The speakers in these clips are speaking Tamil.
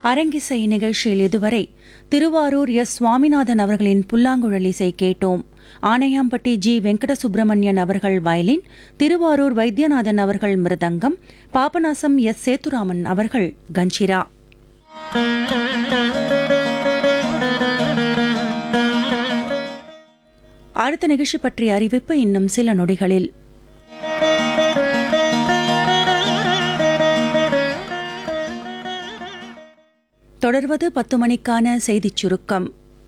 அரங்கிசை நிகழ்ச்சியில் இதுவரை திருவாரூர் எஸ் சுவாமிநாதன் அவர்களின் புல்லாங்குழல் இசை கேட்டோம் ஆனையாம்பட்டி ஜி வெங்கட சுப்பிரமணியன் அவர்கள் வயலின் திருவாரூர் வைத்தியநாதன் அவர்கள் மிருதங்கம் பாபநாசம் எஸ் சேத்துராமன் அவர்கள் கஞ்சிரா அடுத்த நிகழ்ச்சி பற்றிய அறிவிப்பு இன்னும் சில நொடிகளில் தொடர்வது பத்து மணிக்கான செய்திச் சுருக்கம்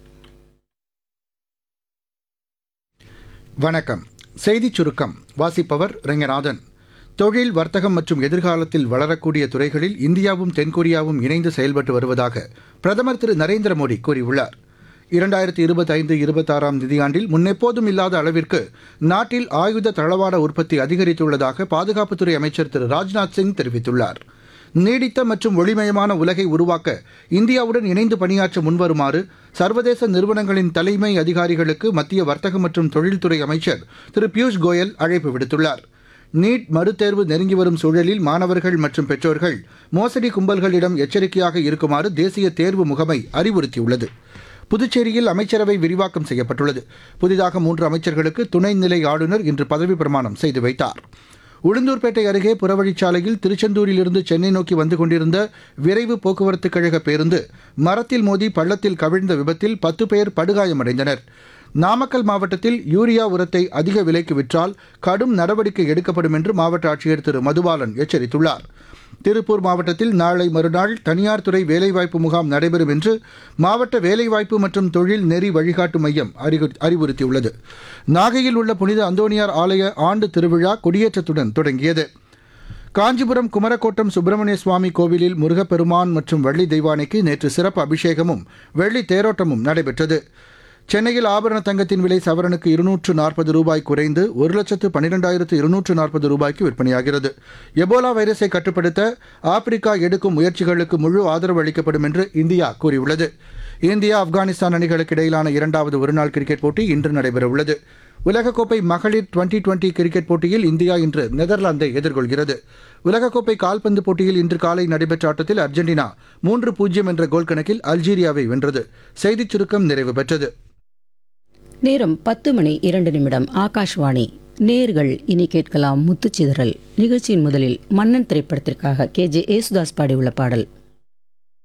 வணக்கம் செய்திச் சுருக்கம் வாசிப்பவர் ரெங்கநாதன் தொழில் வர்த்தகம் மற்றும் எதிர்காலத்தில் வளரக்கூடிய துறைகளில் இந்தியாவும் தென்கொரியாவும் இணைந்து செயல்பட்டு வருவதாக பிரதமர் திரு நரேந்திர மோடி கூறியுள்ளார் இரண்டாயிரத்தி இருபத்தைந்து இருபத்தாறாம் நிதியாண்டில் முன்னெப்போதும் இல்லாத அளவிற்கு நாட்டில் ஆயுத தளவாட உற்பத்தி அதிகரித்துள்ளதாக பாதுகாப்புத்துறை அமைச்சர் திரு ராஜ்நாத் சிங் தெரிவித்துள்ளார் நீடித்த மற்றும் ஒளிமயமான உலகை உருவாக்க இந்தியாவுடன் இணைந்து பணியாற்ற முன்வருமாறு சர்வதேச நிறுவனங்களின் தலைமை அதிகாரிகளுக்கு மத்திய வர்த்தக மற்றும் தொழில்துறை அமைச்சர் திரு பியூஷ் கோயல் அழைப்பு விடுத்துள்ளார் நீட் மறுதேர்வு நெருங்கி வரும் சூழலில் மாணவர்கள் மற்றும் பெற்றோர்கள் மோசடி கும்பல்களிடம் எச்சரிக்கையாக இருக்குமாறு தேசிய தேர்வு முகமை அறிவுறுத்தியுள்ளது புதுச்சேரியில் அமைச்சரவை விரிவாக்கம் செய்யப்பட்டுள்ளது புதிதாக மூன்று அமைச்சர்களுக்கு துணைநிலை ஆளுநர் இன்று பதவி பிரமாணம் செய்து வைத்தார் உளுந்தூர்பேட்டை அருகே புறவழிச்சாலையில் திருச்செந்தூரிலிருந்து சென்னை நோக்கி வந்து கொண்டிருந்த விரைவு போக்குவரத்து கழக பேருந்து மரத்தில் மோதி பள்ளத்தில் கவிழ்ந்த விபத்தில் பத்து பேர் படுகாயமடைந்தனர் நாமக்கல் மாவட்டத்தில் யூரியா உரத்தை அதிக விலைக்கு விற்றால் கடும் நடவடிக்கை எடுக்கப்படும் என்று மாவட்ட ஆட்சியர் திரு மதுபாலன் எச்சரித்துள்ளார் திருப்பூர் மாவட்டத்தில் நாளை மறுநாள் தனியார் துறை வேலைவாய்ப்பு முகாம் நடைபெறும் என்று மாவட்ட வேலைவாய்ப்பு மற்றும் தொழில் நெறி வழிகாட்டு மையம் அறிகு- அறிவுறுத்தியுள்ளது நாகையில் உள்ள புனித அந்தோணியார் ஆலய ஆண்டு திருவிழா கொடியேற்றத்துடன் தொடங்கியது காஞ்சிபுரம் குமரக்கோட்டம் சுப்பிரமணிய சுவாமி கோவிலில் முருகப்பெருமான் மற்றும் வள்ளி தெய்வானைக்கு நேற்று சிறப்பு அபிஷேகமும் வெள்ளி தேரோட்டமும் நடைபெற்றது சென்னையில் ஆபரண தங்கத்தின் விலை சவரனுக்கு இருநூற்று நாற்பது ரூபாய் குறைந்து ஒரு லட்சத்து பன்னிரெண்டாயிரத்து இருநூற்று நாற்பது ரூபாய்க்கு விற்பனையாகிறது எபோலா வைரஸை கட்டுப்படுத்த ஆப்பிரிக்கா எடுக்கும் முயற்சிகளுக்கு முழு ஆதரவு அளிக்கப்படும் என்று இந்தியா கூறியுள்ளது இந்தியா ஆப்கானிஸ்தான் அணிகளுக்கு இடையிலான இரண்டாவது ஒருநாள் கிரிக்கெட் போட்டி இன்று நடைபெறவுள்ளது உலகக்கோப்பை மகளிர் டுவெண்டி டுவெண்டி கிரிக்கெட் போட்டியில் இந்தியா இன்று நெதர்லாந்தை எதிர்கொள்கிறது உலகக்கோப்பை கால்பந்து போட்டியில் இன்று காலை நடைபெற்ற ஆட்டத்தில் அர்ஜென்டினா மூன்று பூஜ்ஜியம் என்ற கோல் கணக்கில் அல்ஜீரியாவை வென்றது செய்திச் சுருக்கம் நிறைவு பெற்றது நேரம் பத்து மணி இரண்டு நிமிடம் ஆகாஷ்வாணி நேர்கள் இனி கேட்கலாம் முத்துச்சிதறல் நிகழ்ச்சியின் முதலில் மன்னன் திரைப்படத்திற்காக கே ஜே ஏசுதாஸ் பாடியுள்ள பாடல்